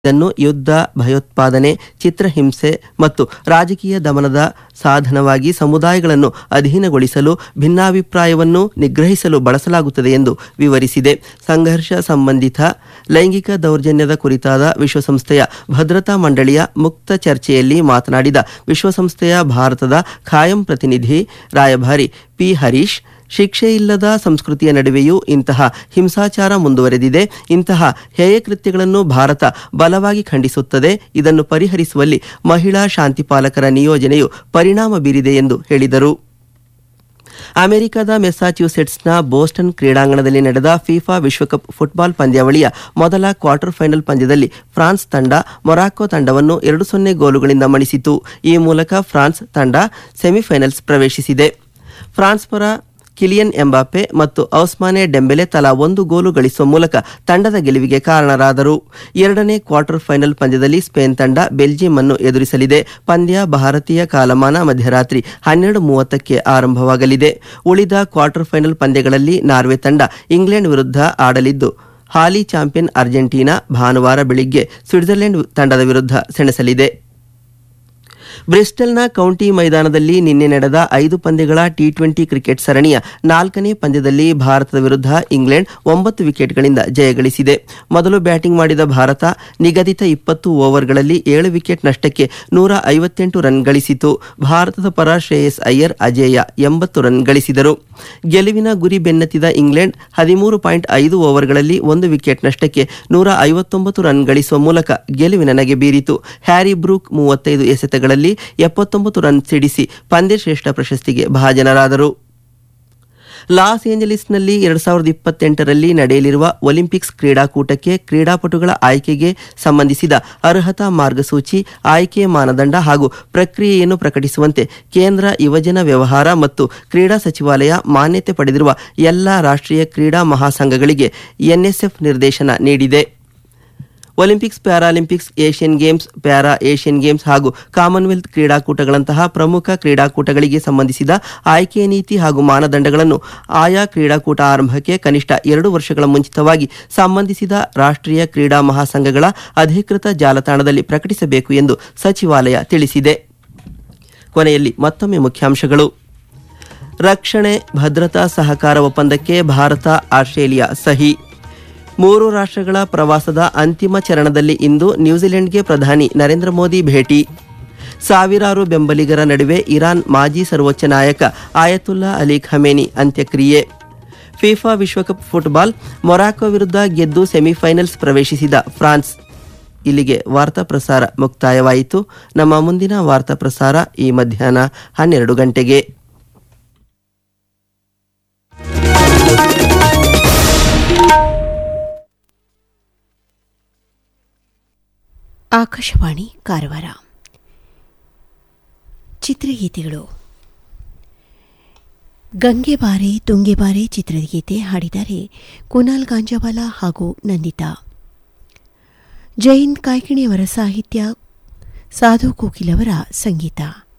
ಇದನ್ನು ಯುದ್ಧ ಭಯೋತ್ಪಾದನೆ ಚಿತ್ರಹಿಂಸೆ ಮತ್ತು ರಾಜಕೀಯ ದಮನದ ಸಾಧನವಾಗಿ ಸಮುದಾಯಗಳನ್ನು ಅಧೀನಗೊಳಿಸಲು ಭಿನ್ನಾಭಿಪ್ರಾಯವನ್ನು ನಿಗ್ರಹಿಸಲು ಬಳಸಲಾಗುತ್ತದೆ ಎಂದು ವಿವರಿಸಿದೆ ಸಂಘರ್ಷ ಸಂಬಂಧಿತ ಲೈಂಗಿಕ ದೌರ್ಜನ್ಯದ ಕುರಿತಾದ ವಿಶ್ವಸಂಸ್ಥೆಯ ಭದ್ರತಾ ಮಂಡಳಿಯ ಮುಕ್ತ ಚರ್ಚೆಯಲ್ಲಿ ಮಾತನಾಡಿದ ವಿಶ್ವಸಂಸ್ಥೆಯ ಭಾರತದ ಖಾಯಂ ಪ್ರತಿನಿಧಿ ರಾಯಭಾರಿ ಪಿ ಹರೀಶ್ ಶಿಕ್ಷೆ ಇಲ್ಲದ ಸಂಸ್ಕೃತಿಯ ನಡುವೆಯೂ ಇಂತಹ ಹಿಂಸಾಚಾರ ಮುಂದುವರೆದಿದೆ ಇಂತಹ ಹೇಯ ಕೃತ್ಯಗಳನ್ನು ಭಾರತ ಬಲವಾಗಿ ಖಂಡಿಸುತ್ತದೆ ಇದನ್ನು ಪರಿಹರಿಸುವಲ್ಲಿ ಮಹಿಳಾ ಶಾಂತಿಪಾಲಕರ ನಿಯೋಜನೆಯು ಪರಿಣಾಮ ಬೀರಿದೆ ಎಂದು ಹೇಳಿದರು ಅಮೆರಿಕದ ಮೆಸ್ಸಾಚ್ಯೂಸೆಟ್ಸ್ನ ಬೋಸ್ಟನ್ ಕ್ರೀಡಾಂಗಣದಲ್ಲಿ ನಡೆದ ಫಿಫಾ ವಿಶ್ವಕಪ್ ಫುಟ್ಬಾಲ್ ಪಂದ್ಯಾವಳಿಯ ಮೊದಲ ಕ್ವಾರ್ಟರ್ ಫೈನಲ್ ಪಂದ್ಯದಲ್ಲಿ ಫ್ರಾನ್ಸ್ ತಂಡ ಮೊರಾಕೊ ತಂಡವನ್ನು ಎರಡು ಸೊನ್ನೆ ಗೋಲುಗಳಿಂದ ಮಣಿಸಿತು ಈ ಮೂಲಕ ಫ್ರಾನ್ಸ್ ತಂಡ ಸೆಮಿಫೈನಲ್ಸ್ ಪ್ರವೇಶಿಸಿದೆ ಫ್ರಾನ್ಸ್ ಪರ ಕಿಲಿಯನ್ ಎಂಬಾಪೆ ಮತ್ತು ಔಸ್ಮಾನೆ ಡೆಂಬೆಲೆ ತಲಾ ಒಂದು ಗೋಲು ಗಳಿಸುವ ಮೂಲಕ ತಂಡದ ಗೆಲುವಿಗೆ ಕಾರಣರಾದರು ಎರಡನೇ ಕ್ವಾರ್ಟರ್ ಫೈನಲ್ ಪಂದ್ಯದಲ್ಲಿ ಸ್ಪೇನ್ ತಂಡ ಬೆಲ್ಜಿಯಂ ಅನ್ನು ಎದುರಿಸಲಿದೆ ಪಂದ್ಯ ಭಾರತೀಯ ಕಾಲಮಾನ ಮಧ್ಯರಾತ್ರಿ ಹನ್ನೆರಡು ಮೂವತ್ತಕ್ಕೆ ಆರಂಭವಾಗಲಿದೆ ಉಳಿದ ಕ್ವಾರ್ಟರ್ ಫೈನಲ್ ಪಂದ್ಯಗಳಲ್ಲಿ ನಾರ್ವೆ ತಂಡ ಇಂಗ್ಲೆಂಡ್ ವಿರುದ್ಧ ಆಡಲಿದ್ದು ಹಾಲಿ ಚಾಂಪಿಯನ್ ಅರ್ಜೆಂಟೀನಾ ಭಾನುವಾರ ಬೆಳಿಗ್ಗೆ ಸ್ವಿಟ್ಜರ್ಲೆಂಡ್ ತಂಡದ ವಿರುದ್ಧ ಸೆಣಸಲಿದೆ ಬ್ರಿಸ್ಟಲ್ನ ಕೌಂಟಿ ಮೈದಾನದಲ್ಲಿ ನಿನ್ನೆ ನಡೆದ ಐದು ಪಂದ್ಯಗಳ ಟಿ ಟ್ವೆಂಟಿ ಕ್ರಿಕೆಟ್ ಸರಣಿಯ ನಾಲ್ಕನೇ ಪಂದ್ಯದಲ್ಲಿ ಭಾರತದ ವಿರುದ್ಧ ಇಂಗ್ಲೆಂಡ್ ಒಂಬತ್ತು ವಿಕೆಟ್ಗಳಿಂದ ಜಯಗಳಿಸಿದೆ ಮೊದಲು ಬ್ಯಾಟಿಂಗ್ ಮಾಡಿದ ಭಾರತ ನಿಗದಿತ ಇಪ್ಪತ್ತು ಓವರ್ಗಳಲ್ಲಿ ಏಳು ವಿಕೆಟ್ ನಷ್ಟಕ್ಕೆ ನೂರ ಐವತ್ತೆಂಟು ರನ್ ಗಳಿಸಿತು ಭಾರತದ ಪರ ಶ್ರೇಯಸ್ ಅಯ್ಯರ್ ಅಜೇಯ ಎಂಬತ್ತು ರನ್ ಗಳಿಸಿದರು ಗೆಲುವಿನ ಗುರಿ ಬೆನ್ನತ್ತಿದ ಇಂಗ್ಲೆಂಡ್ ಹದಿಮೂರು ಪಾಯಿಂಟ್ ಐದು ಓವರ್ಗಳಲ್ಲಿ ಒಂದು ವಿಕೆಟ್ ನಷ್ಟಕ್ಕೆ ನೂರ ಐವತ್ತೊಂಬತ್ತು ರನ್ ಗಳಿಸುವ ಮೂಲಕ ಗೆಲುವಿನ ನಗೆ ಬೀರಿತು ಹ್ಯಾರಿ ಬ್ರೂಕ್ ಮೂವತ್ತೈದು ಎಸೆತಗಳಲ್ಲಿ ಎಪ್ಪತ್ತೊಂಬತ್ತು ರನ್ ಸಿಡಿಸಿ ಪಂದ್ಯಶ್ರೇಷ್ಠ ಪ್ರಶಸ್ತಿಗೆ ಭಾಜನರಾದರು ಲಾಸ್ ಏಂಜಲೀಸ್ನಲ್ಲಿ ಎರಡು ಸಾವಿರದ ಇಪ್ಪತ್ತೆಂಟರಲ್ಲಿ ನಡೆಯಲಿರುವ ಒಲಿಂಪಿಕ್ಸ್ ಕ್ರೀಡಾಕೂಟಕ್ಕೆ ಕ್ರೀಡಾಪಟುಗಳ ಆಯ್ಕೆಗೆ ಸಂಬಂಧಿಸಿದ ಅರ್ಹತಾ ಮಾರ್ಗಸೂಚಿ ಆಯ್ಕೆ ಮಾನದಂಡ ಹಾಗೂ ಪ್ರಕ್ರಿಯೆಯನ್ನು ಪ್ರಕಟಿಸುವಂತೆ ಕೇಂದ್ರ ಯುವಜನ ವ್ಯವಹಾರ ಮತ್ತು ಕ್ರೀಡಾ ಸಚಿವಾಲಯ ಮಾನ್ಯತೆ ಪಡೆದಿರುವ ಎಲ್ಲ ರಾಷ್ಟ್ರೀಯ ಕ್ರೀಡಾ ಮಹಾಸಂಘಗಳಿಗೆ ಎನ್ಎಸ್ಎಫ್ ನಿರ್ದೇಶನ ನೀಡಿದೆ Olympics Paralympics Asian Games para Asian Games ಹಾಗೂ ಕಾಮನ್ವೆಲ್ತ್ ಕ್ರೀಡಾಕೂಟಗಳಂತಹ ಪ್ರಮುಖ ಕ್ರೀಡಾಕೂಟಗಳಿಗೆ ಸಂಬಂಧಿಸಿದ ಆಯ್ಕೆ ನೀತಿ ಹಾಗೂ ಮಾನದಂಡಗಳನ್ನು ಆಯಾ ಕ್ರೀಡಾಕೂಟ ಆರಂಭಕ್ಕೆ ಕನಿಷ್ಠ ಎರಡು ವರ್ಷಗಳ ಮುಂಚಿತವಾಗಿ ಸಂಬಂಧಿಸಿದ ರಾಷ್ಟ್ರೀಯ ಕ್ರೀಡಾ ಮಹಾಸಂಘಗಳ ಅಧಿಕೃತ ಜಾಲತಾಣದಲ್ಲಿ ಪ್ರಕಟಿಸಬೇಕು ಎಂದು ಸಚಿವಾಲಯ ತಿಳಿಸಿದೆ ಕೊನೆಯಲ್ಲಿ ಮತ್ತೊಮ್ಮೆ ಮುಖ್ಯಾಂಶಗಳು ರಕ್ಷಣೆ ಭದ್ರತಾ ಸಹಕಾರ ಒಪ್ಪಂದಕ್ಕೆ ಭಾರತ ಆಸ್ಟ್ರೇಲಿಯಾ ಸಹಿ ಮೂರು ರಾಷ್ಟ್ರಗಳ ಪ್ರವಾಸದ ಅಂತಿಮ ಚರಣದಲ್ಲಿ ಇಂದು ನ್ಯೂಜಿಲೆಂಡ್ಗೆ ಪ್ರಧಾನಿ ನರೇಂದ್ರ ಮೋದಿ ಭೇಟಿ ಸಾವಿರಾರು ಬೆಂಬಲಿಗರ ನಡುವೆ ಇರಾನ್ ಮಾಜಿ ಸರ್ವೋಚ್ಚ ನಾಯಕ ಆಯತುಲ್ಲಾ ಅಲಿ ಖಮೇನಿ ಅಂತ್ಯಕ್ರಿಯೆ ಫಿಫಾ ವಿಶ್ವಕಪ್ ಫುಟ್ಬಾಲ್ ಮೊರಾಕೊ ವಿರುದ್ಧ ಗೆದ್ದು ಸೆಮಿಫೈನಲ್ಸ್ ಪ್ರವೇಶಿಸಿದ ಫ್ರಾನ್ಸ್ ಇಲ್ಲಿಗೆ ವಾರ್ತಾ ಪ್ರಸಾರ ಮುಕ್ತಾಯವಾಯಿತು ನಮ್ಮ ಮುಂದಿನ ವಾರ್ತಾ ಪ್ರಸಾರ ಈ ಮಧ್ಯಾಹ್ನ ಹನ್ನೆರಡು ಗಂಟೆಗೆ ಆಕಾಶವಾಣಿ ಕಾರವಾರ ಚಿತ್ರಗೀತೆಗಳು ಗಂಗೆ ಬಾರೆ ತುಂಗೆ ಬಾರೆ ಚಿತ್ರಗೀತೆ ಹಾಡಿದ್ದಾರೆ ಕುನಾಲ್ ಗಾಂಜಾವಾಲ ಹಾಗೂ ನಂದಿತಾ ಜೈನ್ ಕಾಯ್ಕಿಣಿಯವರ ಸಾಹಿತ್ಯ ಸಾಧು ಕೋಕಿಲವರ ಸಂಗೀತ